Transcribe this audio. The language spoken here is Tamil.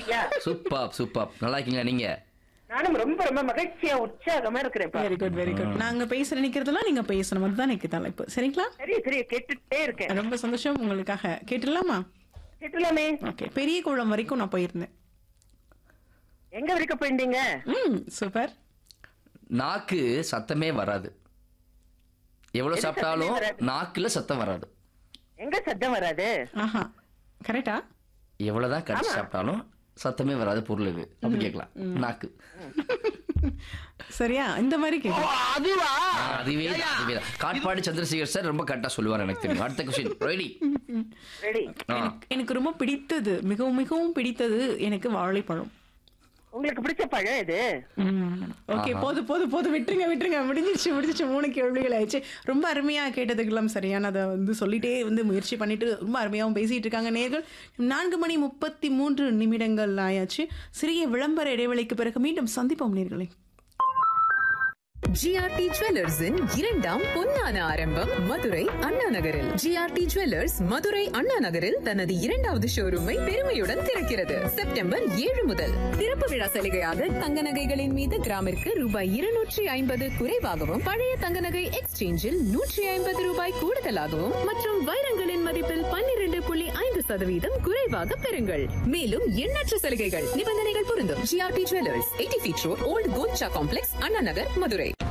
இருக்கீங்க சூப்பர் சூப்பர் நல்லா இருக்கீங்களா நீங்க நானும் ரொம்ப ரொம்ப மகிழ்ச்சியா உற்சாகமா இருக்கிறேன்ப்பா வெரி குட் வெரி குட் நாங்க பேச நினைக்கிறதெல்லாம் நீங்க பேசணும் அதுதான் எனக்கு தலைப்பு சரிங்களா சரி சரி கேட்டுட்டே இருக்கேன் ரொம்ப சந்தோஷம் உங்களுக்காக கேட்டுடலாமா கேட்டுலாமே ஓகே பெரிய குளம் வரைக்கும் நான் போயிருந்தேன் எங்க வரைக்கும் போயிருந்தீங்க ம் சூப்பர் நாக்கு சத்தமே வராது எவ்வளவு எது சாப்பிட்டாலும் சத்தமே வராது? நாக்குல சத்தம் வராது எங்க சத்தம் வராது ஆஹா கரெக்டா எவ்வளவுதான் கடிச்சு ஆமா. சாப்பிட்டாலும் சத்தமே வராது பொருள் இது அப்படி கேட்கலாம் நாக்கு சரியா இந்த மாதிரி கேட்டேன் ஆ, அதுவே தான், அதுவே தான். காட்பாடி சந்திரசேகர் சார் ரொம்ப கரெக்டா சொல்லுவார் எனக்கு தெரியும் அடுத்த கொஸ்டின் ரெடி ரெடி எனக்கு ரொம்ப பிடித்தது மிகவும் மிகவும் பிடித்தது எனக்கு வாழைப்பழம் உங்களுக்கு பிடிச்ச பழம் இது ஓகே போது போது போது விட்டுருங்க விட்டுருங்க முடிஞ்சிருச்சு முடிஞ்சிருச்சு மூணு கேள்விகள் ஆயிடுச்சு ரொம்ப அருமையா கேட்டதுக்கெல்லாம் சரியானதை வந்து சொல்லிட்டே வந்து முயற்சி பண்ணிட்டு ரொம்ப அருமையாகவும் பேசிட்டு இருக்காங்க நேர்கள் நான்கு மணி முப்பத்தி மூன்று நிமிடங்கள் ஆயாச்சு சிறிய விளம்பர இடைவெளிக்கு பிறகு மீண்டும் சந்திப்போம் நேர்களை ஜிஆர்டி ஜுவல்லர்ஸின் இரண்டாம் பொன்னான ஆரம்பம் மதுரை அண்ணா நகரில் ஜிஆர்டி ஜுவல்லர்ஸ் மதுரை அண்ணா நகரில் தனது இரண்டாவது ஷோரூமை பெருமையுடன் திறக்கிறது செப்டம்பர் ஏழு முதல் திறப்பு விழா சலுகையாக தங்க நகைகளின் மீது கிராமிற்கு ரூபாய் இருநூற்றி ஐம்பது குறைவாகவும் பழைய தங்க நகை எக்ஸ்சேஞ்சில் நூற்றி ஐம்பது ரூபாய் கூடுதலாகவும் மற்றும் வைரங்களின் மதிப்பில் பன்னிரண்டு புள்ளி ஐந்து சதவீதம் குறைவாக பெறுங்கள் மேலும் எண்ணற்ற சலுகைகள் நிபந்தனைகள் பொருந்தும் GRT jewellers eighty feet road old கோச்சா காம்ப்ளெக்ஸ் அண்ணா நகர் மதுரை